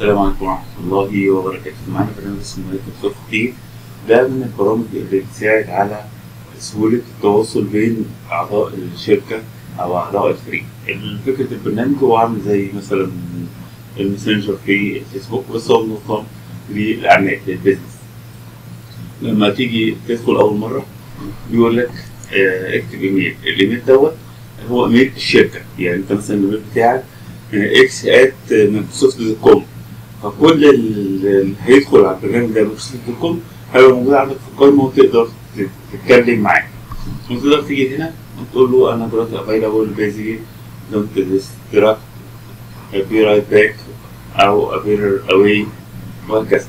السلام عليكم ورحمة الله وبركاته معانا برنامج اسمه مايكروسوفت تيم ده من البرامج اللي بتساعد على سهولة التواصل بين أعضاء الشركة أو أعضاء الفريق فكرة البرنامج هو عامل زي مثلا الماسنجر في الفيسبوك بس هو منظم للأعمال للبيزنس لما تيجي تدخل أول مرة بيقول لك آه، اكتب ايميل الايميل دوت هو ايميل الشركة يعني انت مثلا الايميل بتاعك اكس ات مايكروسوفت دوت كوم فكل اللي هيدخل على البرنامج ده مايكروسوفت دوت كوم هيبقى موجود عندك في القائمة وتقدر تتكلم معاه وتقدر تيجي هنا وتقول له انا دلوقتي افيلابل بيزي دونت ديستراكت بي رايت باك او ابير اواي وهكذا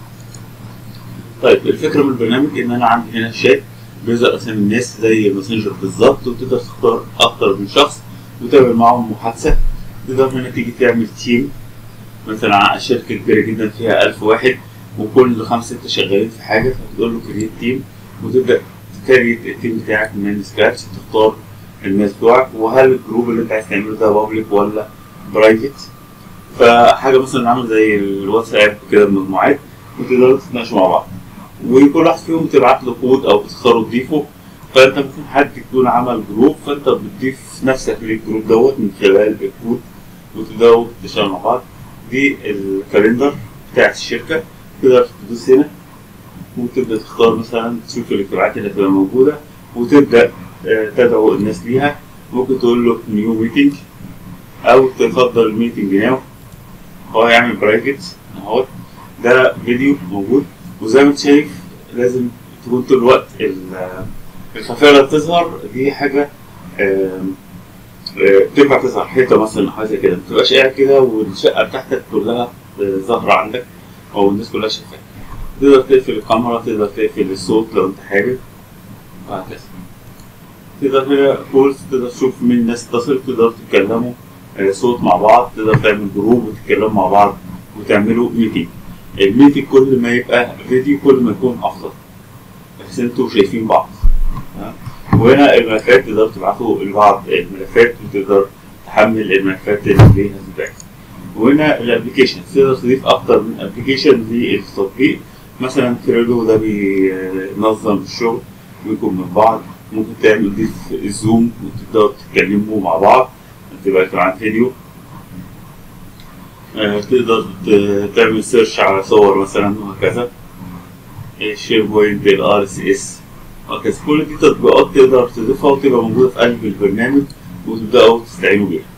طيب الفكرة من البرنامج ان انا عندي هنا شات بيظهر اسامي الناس زي الماسنجر بالظبط وتقدر تختار اكتر من شخص وتعمل معاهم محادثة تقدر هنا تيجي تعمل تيم مثلا شركة كبيرة جدا فيها ألف واحد وكل خمسة ستة شغالين في حاجة فتقول له كريت تيم وتبدأ تكريت التيم بتاعك من سكراتش تختار الناس بتوعك وهل الجروب اللي انت عايز تعمله ده بابليك ولا برايفت فحاجة مثلا عامل زي الواتساب كده مجموعات وتقدروا تتناقشوا مع بعض وكل واحد فيهم تبعت له كود او تختاروا تضيفه فانت ممكن حد يكون عمل جروب فانت بتضيف نفسك للجروب دوت من خلال الكود وتبداوا تشتغلوا مع بعض دي الكالندر بتاعت الشركة تقدر تدوس هنا وتبدأ تختار مثلا تشوف الاجتماعات اللي هتبقى موجودة وتبدأ آه، تدعو الناس ليها ممكن تقول له نيو ميتنج أو تفضل ميتنج ناو هو هيعمل برايفت اهوت ده فيديو موجود وزي ما انت شايف لازم تكون طول الوقت ال- الخلفية اللي بتظهر دي حاجة آم، آه، تنفع تظهر حيطة مثلا أو حاجة زي كده ما تبقاش قاعد كده والشقة بتاعتك كلها آه، ظاهرة عندك أو الناس كلها شايفاك تقدر تقفل الكاميرا تقدر تقفل الصوت لو أنت حابب وهكذا تقدر هنا كولز تقدر تشوف مين الناس اتصلت تقدر تتكلموا آه، صوت مع بعض تقدر تعمل جروب وتتكلموا مع بعض وتعملوا ميتنج الميتنج كل ما يبقى فيديو كل ما يكون أفضل بحيث انتوا شايفين بعض تمام؟ وهنا الملفات تقدر تبعتوا لبعض الملفات وتقدر تحمل الملفات اللي ليها فيدباك وهنا الابلكيشن تقدر تضيف اكتر من ابلكيشن للتطبيق مثلا تريلو ده بينظم الشغل ويكون من بعض ممكن تعمل تضيف الزوم وتقدروا تتكلموا مع بعض تبقى كمان فيديو آه، تقدر ت- تعمل سيرش على صور مثلا وهكذا الشير بوينت الار اس اس وهكذا كل دي تطبيقات تقدر تضيفها وتبقى موجودة في قلب البرنامج وتبدأوا تستعينوا بيها